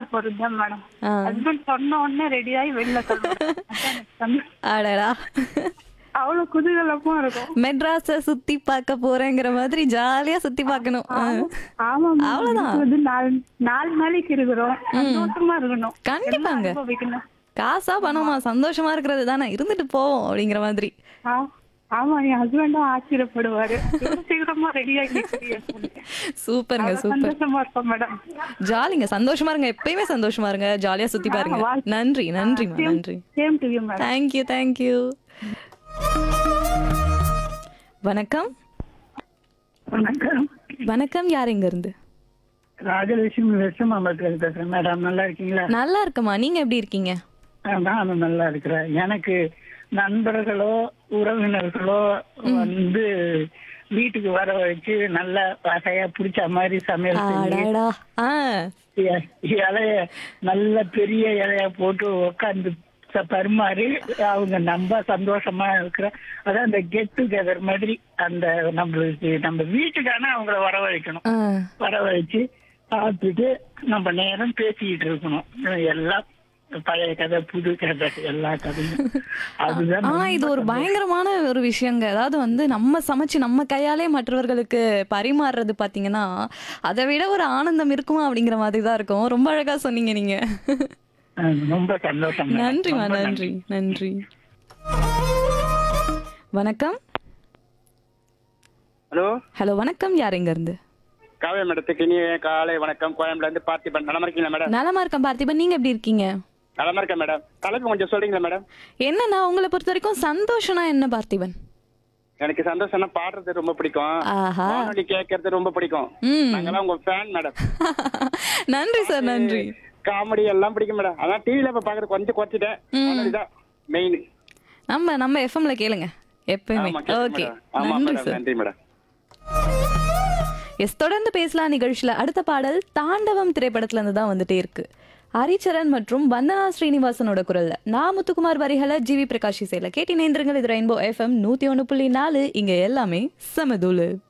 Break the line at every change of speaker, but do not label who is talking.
போறது தான் மேடம்
ஆ.
ஹஸ்பண்ட் சொன்ன உடனே ரெடி ஆகி வெளில சொல்லுவேன்
அடடா
அவ்வளவு குதூகலமா இருக்கும்
மெட்ராஸ சுத்தி பார்க்க போறேங்கிற மாதிரி ஜாலியா சுத்தி பார்க்கணும் ஆ.
ஆமா
அவ்வளவுதான்.
அவ்வளவுதான் வந்து நாலு நாலு நாளைக்கு இருக்கிறோம் சந்தோஷமா இருக்கணும்
கண்டிப்பாங்க.
எல்லாம் அனுபவிக்கணும்
காசா பணமா சந்தோஷமா இருக்கிறது தானே இருந்துட்டு போவோம் அப்படிங்கிற மாதிரி
ஆ, ஆமா என் ஹஸ்பண்டும் ஆச்சரியப்படுவாரு இவ்வளவு சீக்கிரமா ரெடி ஆகி
சூப்பருங்க சூப்பர்
சந்தோஷமா இருப்போம் மேடம்
ஜாலிங்க சந்தோஷமா இருங்க எப்பயுமே சந்தோஷமா இருங்க ஜாலியா சுத்தி பாருங்க
வாழ்த்து.
நன்றி நன்றிமா நன்றி
same to you madam
thank you thank you வணக்கம்
வணக்கம்
வணக்கம் யார் இங்க இருந்து
ராஜலட்சுமி வெஸ்ட் மாம்பலத்துல பேசுறேன் மேடம் நல்லா இருக்கீங்களா
நல்லா இருக்குமா நீங்க எப்படி இருக்கீங்க
ஆ, நானும் நல்லா இருக்கிறேன் எனக்கு நண்பர்களோ உறவினர்களோ வந்து வீட்டுக்கு வர வச்சு நல்ல வகையா பிடிச்ச மாதிரி சமையல் செஞ்சு
அடடா ஆ
இ- இலைய நல்ல பெரிய இலைய போட்டு உட்காந்து பரிமாறி அவங்க நம்ம சந்தோஷமா இருக்கிற அதான் அந்த கெட் டுகெதர் மாதிரி அந்த நம்மளுக்கு நம்ம வீட்டுக்கான அவங்கள வரவழைக்கணும்
ஆ.
வரவழைச்சு சாப்பிட்டுட்டு நம்ம நேரம் பேசிக்கிட்டு இருக்கணும் எல்லாம் பழைய கதை புது கதை எல்லா கதையும் அதுதான்
ஆனா இது ஒரு பயங்கரமான ஒரு விஷயங்க அதாவது வந்து நம்ம சமைச்சு நம்ம கையாலே மற்றவர்களுக்கு பரிமாறுறது பாத்தீங்கன்னா அதை விட ஒரு ஆனந்தம் இருக்குமா அப்படிங்கிற மாதிரி தான் இருக்கும் ரொம்ப அழகா சொன்னீங்க நீங்க
அஹ், ரொம்ப சந்தோஷம் மேடம்.
நன்றிமா
ரொம்ப
நன்றி நன்றி வணக்கம்
ஹலோ
ஹலோ வணக்கம் யார் இங்க இருந்து
காவிய மேடத்துக்கு இனிய காலை வணக்கம் கோயம்புல இருந்து பார்த்திபன் நலமா இருக்கீங்களா மேடம்
நலமா இருக்கேன் பார்த்திபன் நீங்க எப்படி இருக்கீங்க
நலமா இருக்கேன் மேடம் தலைப்பு கொஞ்சம் சொல்றீங்களா மேடம்
என்னன்னா உங்களை பொறுத்த வரைக்கும் சந்தோஷம்னா என்ன பார்த்திபன்
எனக்கு சந்தோஷம்னா பாடுறது ரொம்ப பிடிக்கும்
ஆஹா
வானொலி கேட்கறது ரொம்ப பிடிக்கும்
ம்
நாங்கெல்லாம் உங்க ஃபேன் மேடம்
நன்றி சார் நன்றி
காமெடி எல்லாம் பிடிக்கும் மேடம் அதான் டிவில இப்ப பாக்குறது கொஞ்சம் குறைச்சிட்டேன் வானொலி தான் மெயின்
நம்ம நம்ம எஃப்எம்ல கேளுங்க எப்பயுமே
ஆமா கேட்க
ஓகே
மேடம் ஆமா
நன்றி
மேடம்
சார்
நன்றி மேடம்
எஸ் தொடர்ந்து பேசலாம் நிகழ்ச்சியில அடுத்த பாடல் தாண்டவம் திரைப்படத்துல இருந்து தான் வந்துட்டே இருக்கு ஹரிச்சரன் மற்றும் வந்தனா ஸ்ரீனிவாசனோட குரல்ல நான் முத்துக்குமார் வரிகளை ஜிவி பிரகாஷ் இசையில கேட்டி நேந்திரங்கள் இது ரெயின்போ எஃப்எம் நூத்தி ஒண்ணு புள்ளி நாலு இங்க எல்லாமே சமதுலு